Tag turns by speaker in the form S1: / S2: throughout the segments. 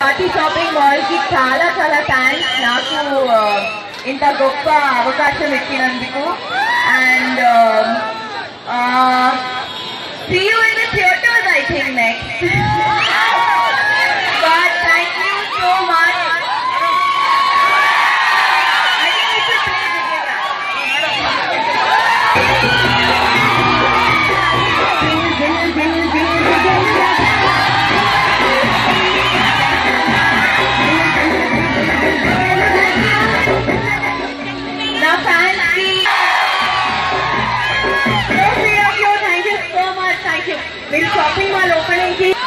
S1: Party shopping mall కి చాలా చాలా థ్యాంక్స్ నాకు ఆ, ఇంత గొప్ప అవకాశం ఇచ్చినందుకు and see you in the theatres I think next but thank you so much I think we should play together. నా ఫ్యాన్స్ కి thank you so much thank you మీరు షాపింగ్ మాల్ ఓపెనింగ్ కి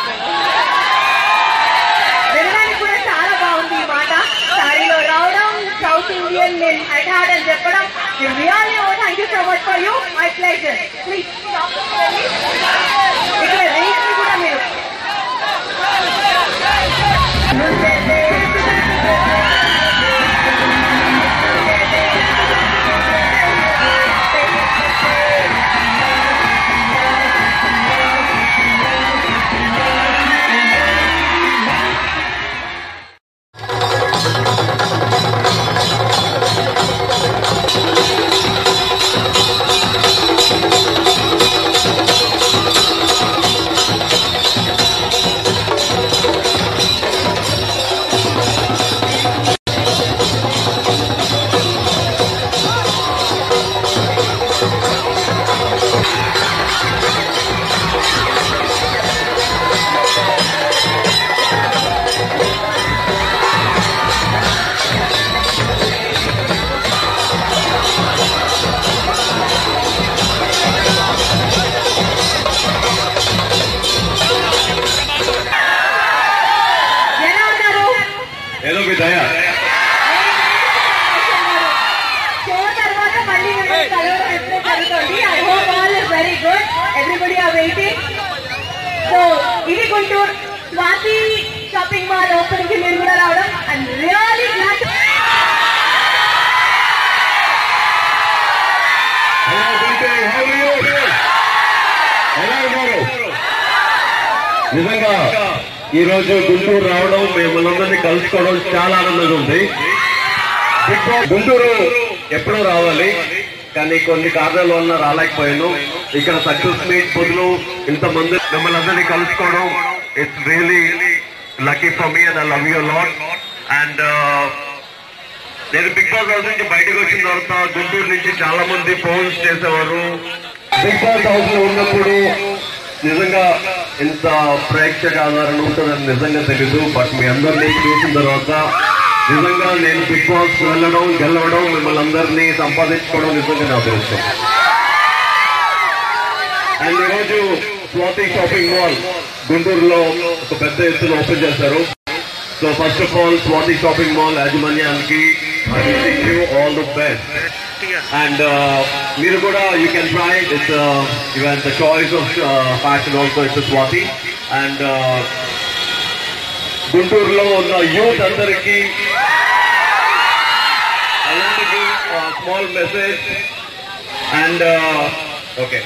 S1: వినడానికి కూడా చాలా బాగుంది ఈ మాట సారీలో రావడం సౌత్ ఇండియన్ నేను హైట్ హార్ట్ అని చెప్పడం really oh thank you so much for you my pleasure please ఇక్కడ రీచ్ కూడా మీరు ఎలా ఉన్నారు
S2: ఏదో మీ దయ
S1: షో తర్వాత మళ్ళీ మిమ్మల్ని కలవడం ఎప్పుడూ జరుగుతుంది I hope all is very good everybody are waiting so ఇది Guntur Swathi shopping mall opening కి మీరు కూడా రావడం and really glad
S2: Hello, Guntur. How are you? ఎలా ఉన్నారు నిజంగా ఈ రోజు గుంటూరు రావడం మిమ్మల్ని కలుసుకోవడం చాలా ఆనందంగా ఉంది బిగ్ బాస్ గుంటూరు ఎప్పుడో రావాలి కానీ కొన్ని కారణాల వల్ల రాలేకపోయాను ఇక్కడ సక్సెస్ మీట్ బదులు ఇంతమంది మిమ్మల్ని అందరినీ కలుసుకోవడం it's really lucky for me and I love you lot and నేను బిగ్ బాస్ హౌస్ నుంచి బయటకు వచ్చిన తర్వాత గుంటూరు నుంచి చాలా మంది ఫోన్స్ చేసేవారు బిగ్ బాస్ హౌస్ లో ఉన్నప్పుడు నిజంగా ఇంత ప్రేక్షక ఆధారణ ఉంటుందని నిజంగా తెలీదు బట్ మీ అందరినీ చూసిన తర్వాత నిజంగా నేను బిగ్ బాస్ వెళ్ళడం గెలవడం మిమ్మల్ని అందరినీ సంపాదించుకోవడం నిజంగా నా అదృష్టం అండ్ ఈరోజు స్వాతి షాపింగ్ మాల్ గుంటూరులో ఒక పెద్ద ఎత్తున ఓపెన్ చేశారు so first of all Swathi shopping mall యాజమాన్యానికి ఆల్ ది బెస్ట్ అండ్ మీరు కూడా you can try it's even the choice of fashion also it's Swathi and గుంటూరులో ఉన్న యూత్ అందరికీ అలాంటి స్మాల్ మెసేజ్ అండ్ ఓకే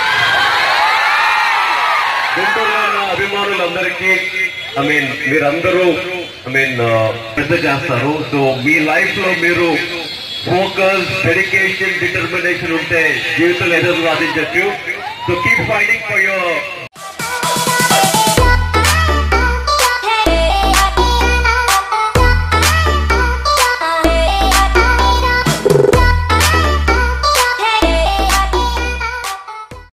S2: గుంటూరులో ఉన్న అభిమానులందరికీ ఐ మీన్ మీరందరూ ఐ మీన్ పెద్ద చేస్తారు సో మీ లైఫ్ లో మీరు ఫోకస్ డెడికేషన్ డిటర్మినేషన్ ఉంటే జీవితంలో ఏదో సాధించచ్చు so keep fighting for your